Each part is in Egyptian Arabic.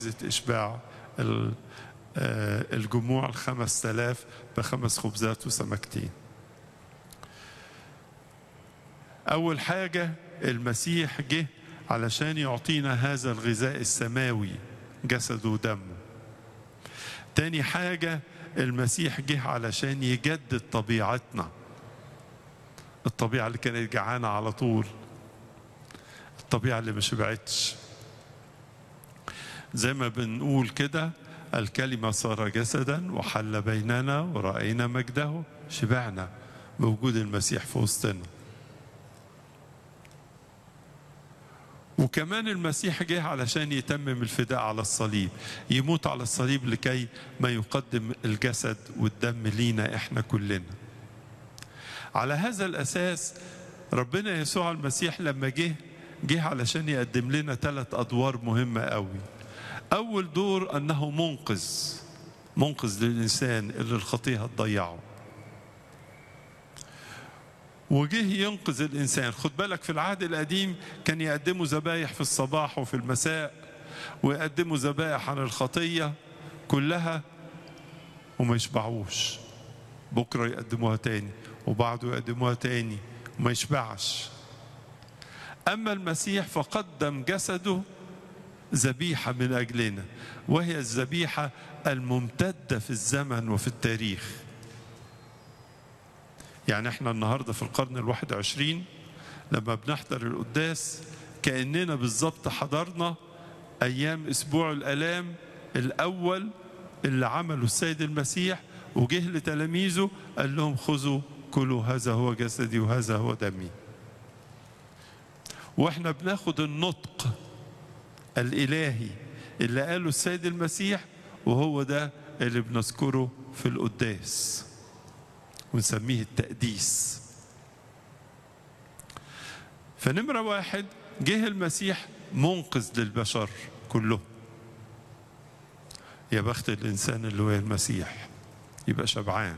إشباع ال- آه، الجموع الخمس تلاف بخمس خبزات وسمكتين أول حاجة المسيح جه علشان يعطينا هذا الغذاء السماوي جسده ودمه تاني حاجة المسيح جه علشان يجدد طبيعتنا الطبيعة اللي كانت جعانة على طول الطبيعة اللي ما شبعتش زي ما بنقول كده الكلمة صار جسدا وحل بيننا ورأينا مجده شبعنا بوجود المسيح في وسطنا وكمان المسيح جه علشان يتمم الفداء على الصليب يموت على الصليب لكي ما يقدم الجسد والدم لينا احنا كلنا على هذا الاساس ربنا يسوع المسيح لما جه جه علشان يقدم لنا ثلاث ادوار مهمه قوي اول دور انه منقذ منقذ للانسان اللي الخطيه هتضيعه وجه ينقذ الانسان خد بالك في العهد القديم كان يقدموا ذبايح في الصباح وفي المساء ويقدموا ذبائح عن الخطيه كلها وما يشبعوش بكره يقدموها تاني وبعده يقدموها تاني وما يشبعش اما المسيح فقدم جسده ذبيحه من اجلنا وهي الذبيحه الممتده في الزمن وفي التاريخ يعني احنا النهارده في القرن الواحد وعشرين لما بنحضر القداس كأننا بالظبط حضرنا أيام أسبوع الآلام الأول اللي عمله السيد المسيح وجه لتلاميذه قال لهم خذوا كلوا هذا هو جسدي وهذا هو دمي واحنا بناخد النطق الإلهي اللي قاله السيد المسيح وهو ده اللي بنذكره في القداس ونسميه التقديس فنمرة واحد جه المسيح منقذ للبشر كلهم يا بخت الإنسان اللي هو المسيح يبقى شبعان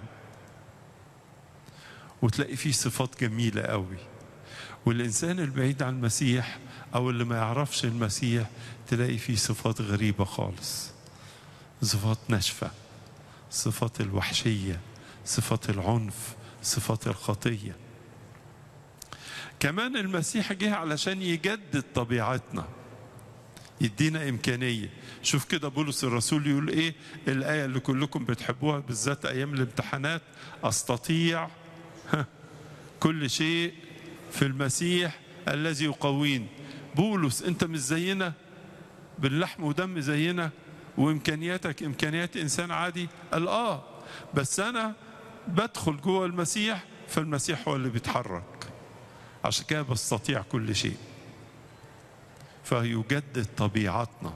وتلاقي فيه صفات جميلة قوي والإنسان البعيد عن المسيح أو اللي ما يعرفش المسيح تلاقي فيه صفات غريبة خالص صفات ناشفة صفات الوحشية صفات العنف صفات الخطية كمان المسيح جه علشان يجدد طبيعتنا يدينا إمكانية شوف كده بولس الرسول يقول إيه الآية اللي كلكم بتحبوها بالذات أيام الامتحانات أستطيع كل شيء في المسيح الذي يقوين بولس أنت مش زينا باللحم ودم زينا وإمكانياتك إمكانيات إنسان عادي قال آه بس أنا بدخل جوه المسيح فالمسيح هو اللي بيتحرك عشان كده بستطيع كل شيء فيجدد طبيعتنا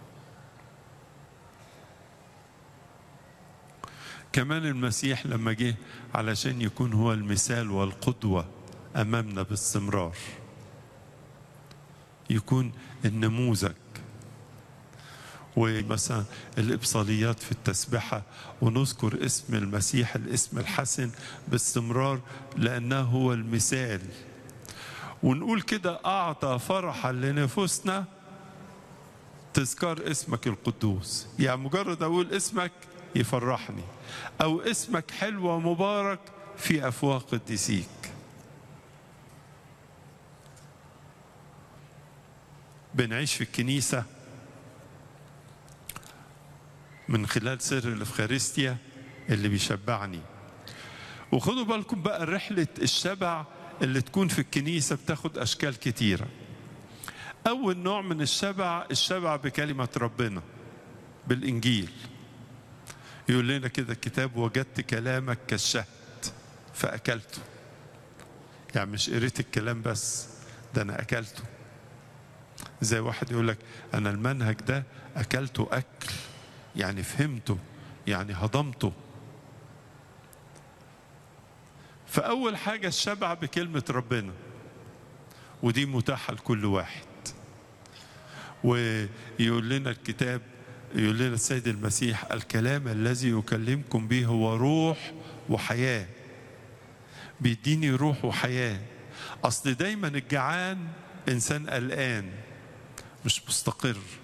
كمان المسيح لما جه علشان يكون هو المثال والقدوة أمامنا باستمرار يكون النموذج ومثلا الإبصاليات في التسبحة ونذكر اسم المسيح الاسم الحسن باستمرار لأنه هو المثال ونقول كده أعطى فرحا لنفوسنا تذكار اسمك القدوس يعني مجرد أقول اسمك يفرحني أو اسمك حلو ومبارك في أفواه قديسيك بنعيش في الكنيسة من خلال سر الإفخارستيا اللي بيشبعني وخدوا بالكم بقى رحلة الشبع اللي تكون في الكنيسة بتاخد أشكال كتيرة أول نوع من الشبع الشبع بكلمة ربنا بالإنجيل يقول لنا كده الكتاب وجدت كلامك كالشهد فأكلته يعني مش قريت الكلام بس ده أنا أكلته زي واحد يقول لك أنا المنهج ده أكلته أكل يعني فهمته يعني هضمته فأول حاجة الشبع بكلمة ربنا ودي متاحة لكل واحد ويقول لنا الكتاب يقول لنا السيد المسيح الكلام الذي يكلمكم به هو روح وحياة بيديني روح وحياة أصل دايما الجعان إنسان قلقان مش مستقر